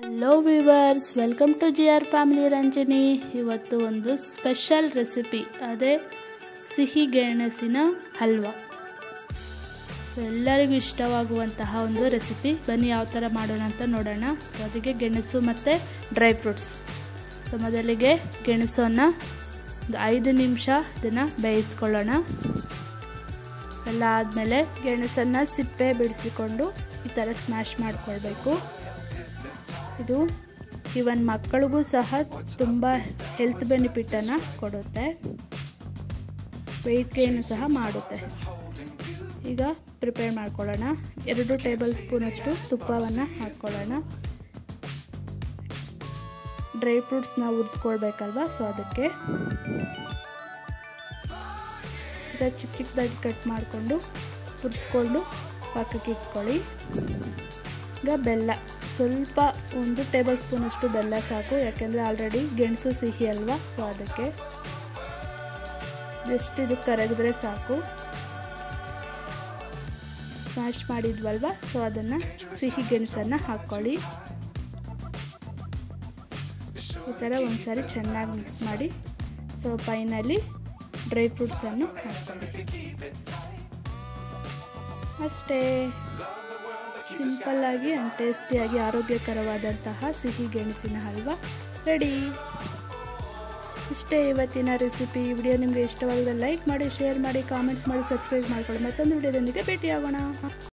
hello viewers welcome to G R family Ranjani ಇವತ್ತು ಒಂದು special recipe ಅದೇ ಸಿಹಿ ಗೆಣಸಿನ ಹಲ್ವಾ ಸೊ ಎಲ್ಲರಿಗೂ ಇಷ್ಟವಾಗುವಂತಹ ಒಂದು ರೆಸಿಪಿ ಬನ್ನಿ ಯಾವ ಥರ ಮಾಡೋಣ ಅಂತ ನೋಡೋಣ ಸೊ ಅದಕ್ಕೆ ಗೆಣಸು ಮತ್ತು ಡ್ರೈ ಫ್ರೂಟ್ಸ್ ಸೊ ಮೊದಲಿಗೆ ಗೆಣಸನ್ನು ಒಂದು ಐದು ನಿಮಿಷ ಇದನ್ನು ಬೇಯಿಸ್ಕೊಳ್ಳೋಣ ಎಲ್ಲ ಆದಮೇಲೆ ಗೆಣಸನ್ನು ಸಿಪ್ಪೆ ಬಿಡಿಸಿಕೊಂಡು ಈ ಥರ ಸ್ಮ್ಯಾಶ್ ಮಾಡಿಕೊಳ್ಬೇಕು ಇದು ಇವನ್ ಮಕ್ಕಳಿಗೂ ಸಹ ತುಂಬ ಹೆಲ್ತ್ ಬೆನಿಫಿಟನ್ನು ಕೊಡುತ್ತೆ ವೆಯ್ಟ್ ಗೇನು ಸಹ ಮಾಡುತ್ತೆ ಈಗ ಪ್ರಿಪೇರ್ ಮಾಡ್ಕೊಳ್ಳೋಣ ಎರಡು ಟೇಬಲ್ ಸ್ಪೂನಷ್ಟು ತುಪ್ಪವನ್ನು ಹಾಕ್ಕೊಳ್ಳೋಣ ಡ್ರೈ ಫ್ರೂಟ್ಸ್ನ ಹುರಿದ್ಕೊಳ್ಬೇಕಲ್ವ ಸೊ ಅದಕ್ಕೆ ಚಿಕ್ಕ ಚಿಕ್ಕದಾಗಿ ಕಟ್ ಮಾಡಿಕೊಂಡು ಹುರಿದ್ಕೊಂಡು ಪಕ್ಕಕ್ಕೆ ಇಟ್ಕೊಳ್ಳಿ ಈಗ ಬೆಲ್ಲ ಸ್ವಲ್ಪ ಒಂದು ಟೇಬಲ್ ಸ್ಪೂನಷ್ಟು ಬೆಲ್ಲ ಸಾಕು ಯಾಕೆಂದರೆ ಆಲ್ರೆಡಿ ಗೆಣಸು ಸಿಹಿ ಅಲ್ವಾ ಸೊ ಅದಕ್ಕೆ ಜಸ್ಟ್ ಇದು ಕರಗಿದ್ರೆ ಸಾಕು ಸ್ಮ್ಯಾಶ್ ಮಾಡಿದ್ವಲ್ವ ಸೊ ಅದನ್ನು ಸಿಹಿ ಗೆಣಸನ್ನು ಹಾಕ್ಕೊಳ್ಳಿ ಈ ಥರ ಒಂದ್ಸಾರಿ ಚೆನ್ನಾಗಿ ಮಿಕ್ಸ್ ಮಾಡಿ ಸೊ ಫೈನಲಿ ಡ್ರೈ ಫ್ರೂಟ್ಸನ್ನು ಹಾಕ್ಕೊಳ್ಳಿ ಅಷ್ಟೇ ಸಿಂಪಲ್ಲಾಗಿ ಆ್ಯಂಡ್ ಟೇಸ್ಟಿಯಾಗಿ ಆರೋಗ್ಯಕರವಾದಂತಹ ಸಿಹಿ ಗೆಣಸಿನ ಹಲ್ವಾ ರೆಡಿ ಇಷ್ಟೇ ಇವತ್ತಿನ ರೆಸಿಪಿ ಈ ವಿಡಿಯೋ ನಿಮಗೆ ಇಷ್ಟವಾಗಿದೆ ಲೈಕ್ ಮಾಡಿ ಶೇರ್ ಮಾಡಿ ಕಾಮೆಂಟ್ಸ್ ಮಾಡಿ ಸಬ್ಸ್ಕ್ರೈಬ್ ಮಾಡ್ಕೊಳ್ಳಿ ಮತ್ತೊಂದು ವಿಡಿಯೋದೊಂದಿಗೆ ಭೇಟಿಯಾಗೋಣ